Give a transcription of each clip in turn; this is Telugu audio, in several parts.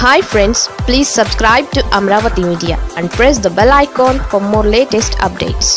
hi friends please subscribe to Amaravati media and press the bell icon for more latest updates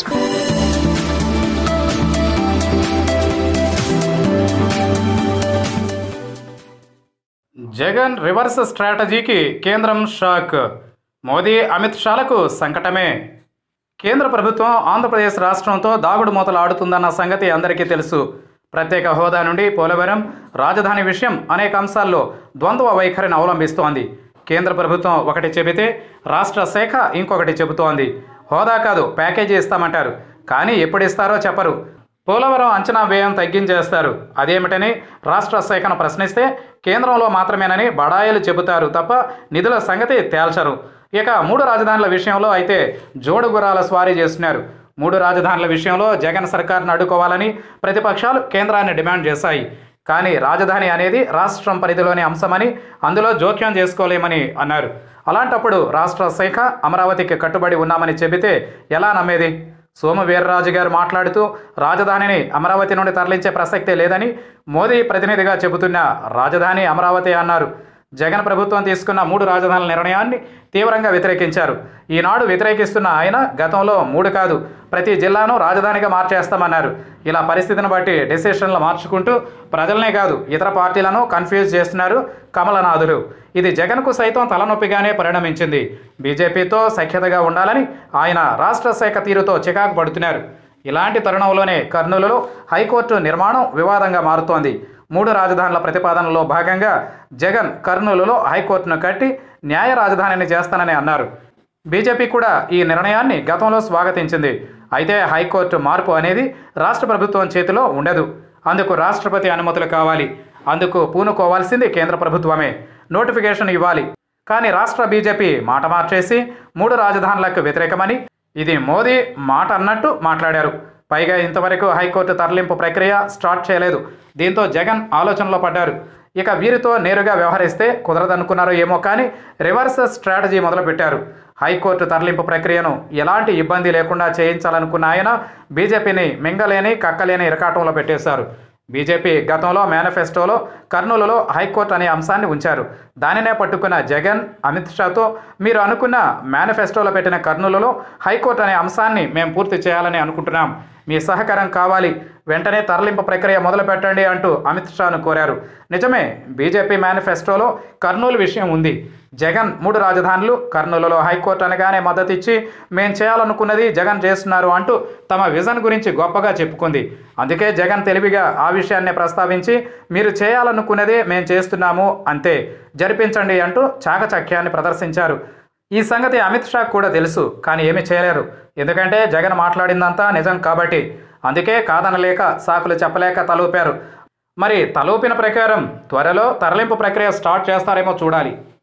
Jagan reverse స్ట్రాటజీకి కేంద్రం షాక్ మోదీ అమిత్ షాలకు సంకటమే కేంద్ర ప్రభుత్వం ఆంధ్రప్రదేశ్ రాష్ట్రంతో దాగుడు మూతలు ఆడుతుందన్న సంగతి అందరికీ తెలుసు ప్రత్యేక హోదా నుండి పోలవరం రాజధాని విషయం అనేక అంశాల్లో ద్వంద్వ వైఖరిని అవలంబిస్తోంది కేంద్ర ప్రభుత్వం ఒకటి చెబితే రాష్ట్ర శాఖ ఇంకొకటి చెబుతోంది హోదా కాదు ప్యాకేజీ ఇస్తామంటారు కానీ ఎప్పుడు ఇస్తారో చెప్పరు పోలవరం అంచనా వ్యయం తగ్గించేస్తారు అదేమిటని రాష్ట్ర శాఖను ప్రశ్నిస్తే కేంద్రంలో మాత్రమేనని బడాయిలు చెబుతారు తప్ప నిధుల సంగతి తేల్చరు ఇక మూడు రాజధానుల విషయంలో అయితే జోడుగురాల స్వారీ చేస్తున్నారు మూడు రాజధానుల విషయంలో జగన్ సర్కార్ను అడ్డుకోవాలని ప్రతిపక్షాలు కేంద్రాన్ని డిమాండ్ చేశాయి కానీ రాజధాని అనేది రాష్ట్రం పరిధిలోని అంశమని అందులో జోక్యం చేసుకోలేమని అన్నారు అలాంటప్పుడు రాష్ట్ర శాఖ అమరావతికి కట్టుబడి ఉన్నామని చెబితే ఎలా నమ్మేది సోము వీర్రాజు గారు మాట్లాడుతూ రాజధానిని అమరావతి నుండి తరలించే ప్రసక్తే లేదని మోదీ ప్రతినిధిగా చెబుతున్న రాజధాని అమరావతి అన్నారు జగన్ ప్రభుత్వం తీసుకున్న మూడు రాజధానుల నిర్ణయాన్ని తీవ్రంగా వ్యతిరేకించారు ఈనాడు వ్యతిరేకిస్తున్న ఆయన గతంలో మూడు కాదు ప్రతి జిల్లాను రాజధానిగా మార్చేస్తామన్నారు ఇలా పరిస్థితిని బట్టి డెసిషన్లు మార్చుకుంటూ ప్రజలనే కాదు ఇతర పార్టీలను కన్ఫ్యూజ్ చేస్తున్నారు కమలనాథులు ఇది జగన్కు సైతం తలనొప్పిగానే పరిణమించింది బీజేపీతో సఖ్యతగా ఉండాలని ఆయన రాష్ట్ర శాఖ తీరుతో చికాకు పడుతున్నారు ఇలాంటి తరుణంలోనే కర్నూలులో హైకోర్టు నిర్మాణం వివాదంగా మారుతోంది మూడు రాజధానుల ప్రతిపాదనలో భాగంగా జగన్ కర్నూలులో హైకోర్టును కట్టి న్యాయ రాజధానిని చేస్తానని అన్నారు బీజేపీ కూడా ఈ నిర్ణయాన్ని గతంలో స్వాగతించింది అయితే హైకోర్టు మార్పు అనేది రాష్ట్ర ప్రభుత్వం చేతిలో ఉండదు అందుకు రాష్ట్రపతి అనుమతులు కావాలి అందుకు పూనుకోవాల్సింది కేంద్ర ప్రభుత్వమే నోటిఫికేషన్ ఇవ్వాలి కానీ రాష్ట్ర బీజేపీ మాట మార్చేసి మూడు రాజధానులకు వ్యతిరేకమని ఇది మోదీ మాట అన్నట్టు మాట్లాడారు పైగా ఇంతవరకు హైకోర్టు తరలింపు ప్రక్రియ స్టార్ట్ చేయలేదు దీంతో జగన్ ఆలోచనలో పడ్డారు ఇక వీరితో నేరుగా వ్యవహరిస్తే కుదరదనుకున్నారో ఏమో కానీ రివర్స్ స్ట్రాటజీ మొదలుపెట్టారు హైకోర్టు తరలింపు ప్రక్రియను ఎలాంటి ఇబ్బంది లేకుండా చేయించాలనుకున్న ఆయన బీజేపీని మింగలేని కక్కలేని ఇరకాటంలో పెట్టేశారు బీజేపీ గతంలో మేనిఫెస్టోలో కర్నూలులో హైకోర్టు అనే అంశాన్ని ఉంచారు దానినే పట్టుకున్న జగన్ అమిత్ షాతో మీరు అనుకున్న మేనిఫెస్టోలో పెట్టిన కర్నూలులో హైకోర్టు అనే అంశాన్ని మేము పూర్తి చేయాలని అనుకుంటున్నాం మీ సహకారం కావాలి వెంటనే తరలింపు ప్రక్రియ మొదలు పెట్టండి అంటూ అమిత్ షాను కోరారు నిజమే బీజేపీ మేనిఫెస్టోలో కర్నూలు విషయం ఉంది జగన్ మూడు రాజధానులు కర్నూలులో హైకోర్టు అనగానే మద్దతు ఇచ్చి మేం చేయాలనుకున్నది జగన్ చేస్తున్నారు అంటూ తమ విజన్ గురించి గొప్పగా చెప్పుకుంది అందుకే జగన్ తెలివిగా ఆ విషయాన్ని ప్రస్తావించి మీరు చేయాలనుకున్నదే మేం చేస్తున్నాము అంతే జరిపించండి అంటూ చాకచక్యాన్ని ప్రదర్శించారు ఈ సంగతి అమిత్ షా కూడా తెలుసు కానీ ఏమీ చేయలేరు ఎందుకంటే జగన్ మాట్లాడిందంతా నిజం కాబట్టి అందుకే కాదనలేక సాకులు చెప్పలేక తలూపారు మరి తలూపిన ప్రకారం త్వరలో తరలింపు ప్రక్రియ స్టార్ట్ చేస్తారేమో చూడాలి